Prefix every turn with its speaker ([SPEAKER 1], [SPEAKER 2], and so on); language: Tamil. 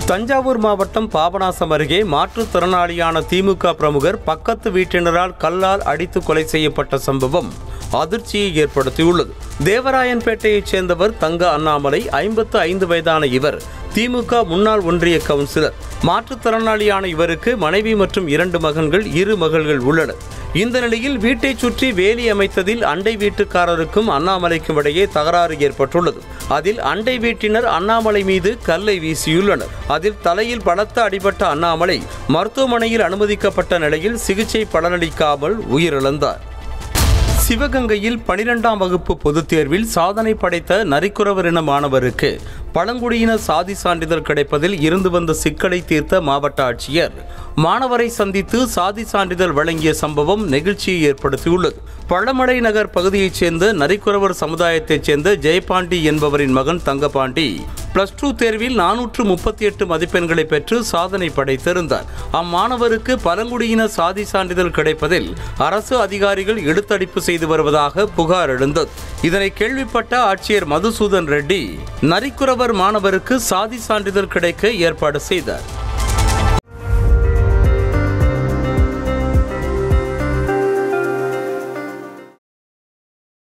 [SPEAKER 1] தஞ்சாவூர் மாவட்டம் பாபநாசம் அருகே மாற்றுத்திறனாளியான திமுக பிரமுகர் பக்கத்து வீட்டினரால் கல்லால் அடித்து கொலை செய்யப்பட்ட சம்பவம் அதிர்ச்சியை ஏற்படுத்தியுள்ளது தேவராயன்பேட்டையைச் சேர்ந்தவர் தங்க அண்ணாமலை ஐம்பத்து ஐந்து வயதான இவர் திமுக முன்னாள் ஒன்றிய கவுன்சிலர் மாற்றுத்திறனாளியான இவருக்கு மனைவி மற்றும் இரண்டு மகன்கள் இரு மகள்கள் உள்ளனர் இந்த நிலையில் வீட்டைச் சுற்றி வேலி அமைத்ததில் அண்டை வீட்டுக்காரருக்கும் அண்ணாமலைக்கும் இடையே தகராறு ஏற்பட்டுள்ளது அதில் அண்டை வீட்டினர் அண்ணாமலை மீது கல்லை வீசியுள்ளனர் அதில் தலையில் பலத்த அடிபட்ட அண்ணாமலை மருத்துவமனையில் அனுமதிக்கப்பட்ட நிலையில் சிகிச்சை பலனளிக்காமல் உயிரிழந்தார் சிவகங்கையில் பனிரெண்டாம் வகுப்பு பொதுத் தேர்வில் சாதனை படைத்த நரிக்குறவர் இன மாணவருக்கு பழங்குடியின சாதி சான்றிதழ் கிடைப்பதில் இருந்து வந்த சிக்கலை தீர்த்த மாவட்ட ஆட்சியர் மாணவரை சந்தித்து சாதி சான்றிதழ் வழங்கிய சம்பவம் நெகிழ்ச்சியை ஏற்படுத்தியுள்ளது பழமடை நகர் பகுதியைச் சேர்ந்த நரிக்குறவர் சமுதாயத்தைச் சேர்ந்த ஜெயபாண்டி என்பவரின் மகன் தங்கபாண்டி பிளஸ் டூ தேர்வில் நானூற்று முப்பத்தி எட்டு மதிப்பெண்களை பெற்று சாதனை படைத்திருந்தார் அம்மாணவருக்கு பழங்குடியின சாதி சான்றிதழ் கிடைப்பதில் அரசு அதிகாரிகள் இழுத்தடிப்பு செய்து வருவதாக புகார் எழுந்தது இதனை கேள்விப்பட்ட ஆட்சியர் மதுசூதன் ரெட்டி நரிக்குறவர் மாணவருக்கு சாதி சான்றிதழ் கிடைக்க ஏற்பாடு செய்தார்